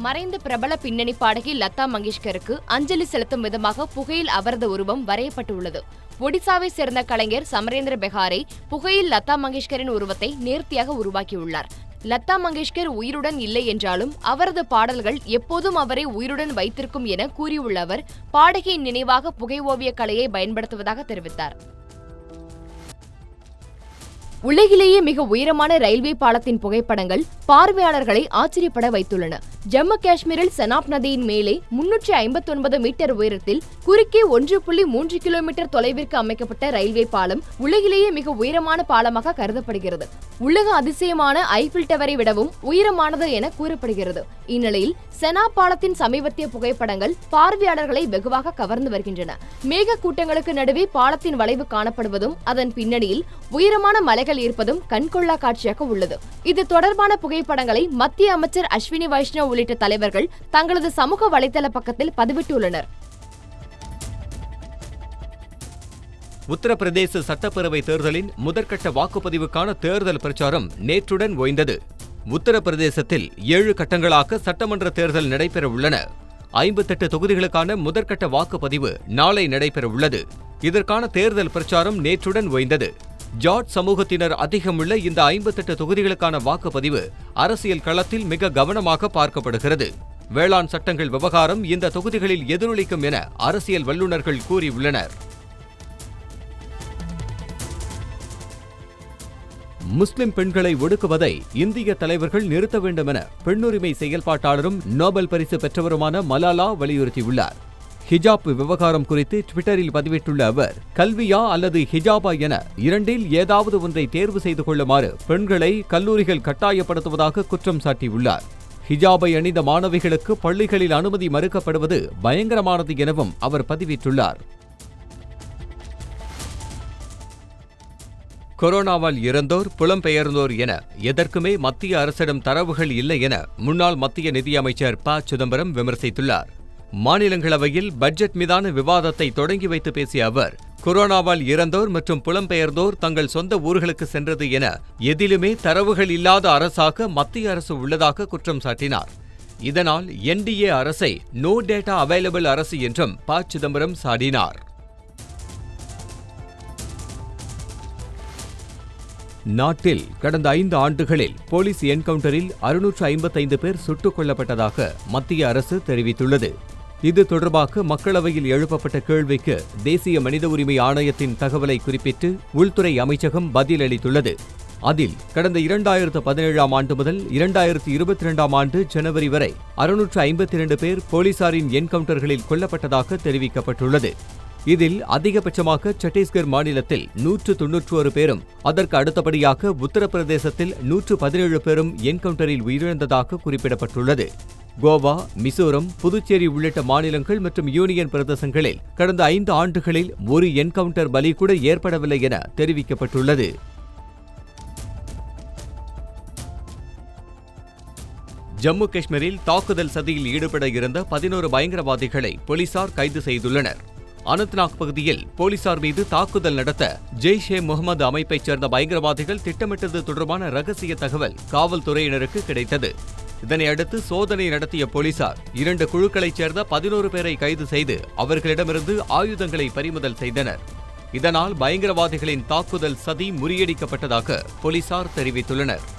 மறைந்த பிரபல பின்னணி பாடகி லதா மங்கேஷ்கருக்கு அஞ்சலி செலுத்தும் விதமாக புகையில் அவரது உருவம் வரையப்பட்டுள்ளது ஒடிசாவை சேர்ந்த கலைஞர் சமரேந்திர பெஹாரே புகையில் லதா மங்கேஷ்கரின் உருவத்தை நேர்த்தியாக உருவாக்கியுள்ளார் லதா மங்கேஷ்கர் உயிருடன் இல்லை என்றாலும் அவரது பாடல்கள் எப்போதும் அவரை உயிருடன் வைத்திருக்கும் என கூறியுள்ள அவர் பாடகியின் நினைவாக புகை ஓவிய கலையை பயன்படுத்துவதாக தெரிவித்தார் உலகிலேயே மிக உயரமான ரயில்வே பாலத்தின் புகைப்படங்கள் பார்வையாளர்களை ஆச்சரியப்பட வைத்துள்ளன ஜம்மு காஷ்மீரில் செனாப் நதியின் மேலே முன்னூற்றி ஐம்பத்தொன்பது மீட்டர் உயரத்தில் குறுக்கே ஒன்று புள்ளி மூன்று கிலோமீட்டர் தொலைவிற்கு அமைக்கப்பட்ட ரயில்வே பாலம் உலகிலேயே மிக உயரமான பாலமாக கருதப்படுகிறது உலக அதிசயமான ஐபில் டவரை விடவும் உயரமானது என கூறப்படுகிறது இந்நிலையில் செனா பாலத்தின் சமீபத்திய புகைப்படங்கள் பார்வையாளர்களை வெகுவாக கவர்ந்து வருகின்றன மேக கூட்டங்களுக்கு நடுவே பாலத்தின் வளைவு காணப்படுவதும் அதன் பின்னணியில் உயரமான மலைகள் இருப்பதும் கண்கொள்ளா காட்சியாக உள்ளது இது தொடர்பான புகைப்படங்களை மத்திய அமைச்சர் அஸ்வினி வைஷ்ணவ் உள்ளிட்ட தலைவர்கள் தங்களது சமூக வலைதள பக்கத்தில் பதிவிட்டுள்ளனர் உத்தரப்பிரதேச சட்டப்பேரவை தேர்தலின் முதற்கட்ட வாக்குப்பதிவுக்கான தேர்தல் பிரச்சாரம் நேற்றுடன் ஓய்ந்தது உத்தரப்பிரதேசத்தில் ஏழு கட்டங்களாக சட்டமன்ற தேர்தல் நடைபெற உள்ளன ஐம்பத்தெட்டு தொகுதிகளுக்கான முதற்கட்ட வாக்குப்பதிவு நாளை நடைபெற உள்ளது இதற்கான தேர்தல் பிரச்சாரம் நேற்றுடன் ஓய்ந்தது ஜாட் சமூகத்தினர் அதிகமுள்ள இந்த ஐம்பத்தெட்டு தொகுதிகளுக்கான வாக்குப்பதிவு அரசியல் களத்தில் மிக கவனமாக பார்க்கப்படுகிறது வேளாண் சட்டங்கள் விவகாரம் இந்த தொகுதிகளில் எதிரொலிக்கும் என அரசியல் வல்லுநர்கள் கூறியுள்ளனர் முஸ்லிம் பெண்களை ஒடுக்குவதை இந்திய தலைவர்கள் நிறுத்த வேண்டும் என பெண்ணுரிமை செயல்பாட்டாளரும் நோபல் பரிசு பெற்றவருமான மலாலா வலியுறுத்தியுள்ளார் ஹிஜாப் விவகாரம் குறித்து ட்விட்டரில் பதிவிட்டுள்ள அவர் கல்வியா அல்லது ஹிஜாபா என இரண்டில் ஏதாவது ஒன்றை தேர்வு செய்து கொள்ளுமாறு பெண்களை கல்லூரிகள் கட்டாயப்படுத்துவதாக குற்றம் சாட்டியுள்ளார் ஹிஜாபை அணிந்த மாணவிகளுக்கு பள்ளிகளில் அனுமதி மறுக்கப்படுவது பயங்கரமானது எனவும் அவர் பதிவிட்டுள்ளார் கொரோனாவால் இறந்தோர் புலம்பெயர்ந்தோர் என எதற்குமே மத்திய அரசிடம் தரவுகள் இல்லை என முன்னாள் மத்திய நிதியமைச்சர் ப சிதம்பரம் விமர்சித்துள்ளார் மாநிலங்களவையில் பட்ஜெட் மீதான விவாதத்தை தொடங்கி வைத்து பேசிய அவர் கொரோனாவால் இறந்தோர் மற்றும் புலம்பெயர்ந்தோர் தங்கள் சொந்த ஊர்களுக்கு சென்றது என எதிலுமே தரவுகள் இல்லாத அரசாக மத்திய அரசு உள்ளதாக குற்றம் சாட்டினார் இதனால் என்டிஏ அரசை நோ டேட்டா அவைலபிள் அரசு என்றும் ப சிதம்பரம் சாடினார் நாட்டில் கடந்த ஐந்து ஆண்டுகளில் போலீஸ் என்கவுண்டரில் அறுநூற்று ஐம்பத்தைந்து பேர் சுட்டுக் கொல்லப்பட்டதாக மத்திய அரசு தெரிவித்துள்ளது இது தொடர்பாக மக்களவையில் எழுப்பப்பட்ட கேள்விக்கு தேசிய மனித உரிமை ஆணையத்தின் தகவலை குறிப்பிட்டு உள்துறை அமைச்சகம் பதிலளித்துள்ளது அதில் கடந்த இரண்டாயிரத்து பதினேழாம் ஆண்டு முதல் இரண்டாயிரத்து இருபத்தி இரண்டாம் ஆண்டு ஜனவரி வரை அறுநூற்று ஐம்பத்தி இரண்டு பேர் போலீசாரின் என்கவுண்டர்களில் கொல்லப்பட்டதாக தெரிவிக்கப்பட்டுள்ளது இதில் அதிகபட்சமாக சத்தீஸ்கர் மாநிலத்தில் நூற்று தொன்னூற்று ஒரு பேரும் அதற்கு அடுத்தபடியாக உத்தரப்பிரதேசத்தில் நூற்று பதினேழு பேரும் என்கவுண்டரில் உயிரிழந்ததாக குறிப்பிடப்பட்டுள்ளது கோவா மிசோரம் புதுச்சேரி உள்ளிட்ட மாநிலங்கள் மற்றும் யூனியன் பிரதேசங்களில் கடந்த ஐந்து ஆண்டுகளில் ஒரு என்கவுண்டர் பலி கூட ஏற்படவில்லை என தெரிவிக்கப்பட்டுள்ளது ஜம்மு காஷ்மீரில் தாக்குதல் சதியில் ஈடுபட இருந்த பதினோரு பயங்கரவாதிகளை போலீசார் கைது செய்துள்ளனர் அனந்த்நாக் பகுதியில் போலீசார் மீது தாக்குதல் நடத்த ஜெய்ஷ் ஏ முகமது அமைப்பைச் சேர்ந்த பயங்கரவாதிகள் திட்டமிட்டது தொடர்பான ரகசிய தகவல் காவல்துறையினருக்கு கிடைத்தது இதனையடுத்து சோதனை நடத்திய போலீசார் இரண்டு குழுக்களைச் சேர்ந்த பதினோரு பேரை கைது செய்து அவர்களிடமிருந்து ஆயுதங்களை பறிமுதல் செய்தனர் இதனால் பயங்கரவாதிகளின் தாக்குதல் சதி முறியடிக்கப்பட்டதாக போலீசார் தெரிவித்துள்ளனர்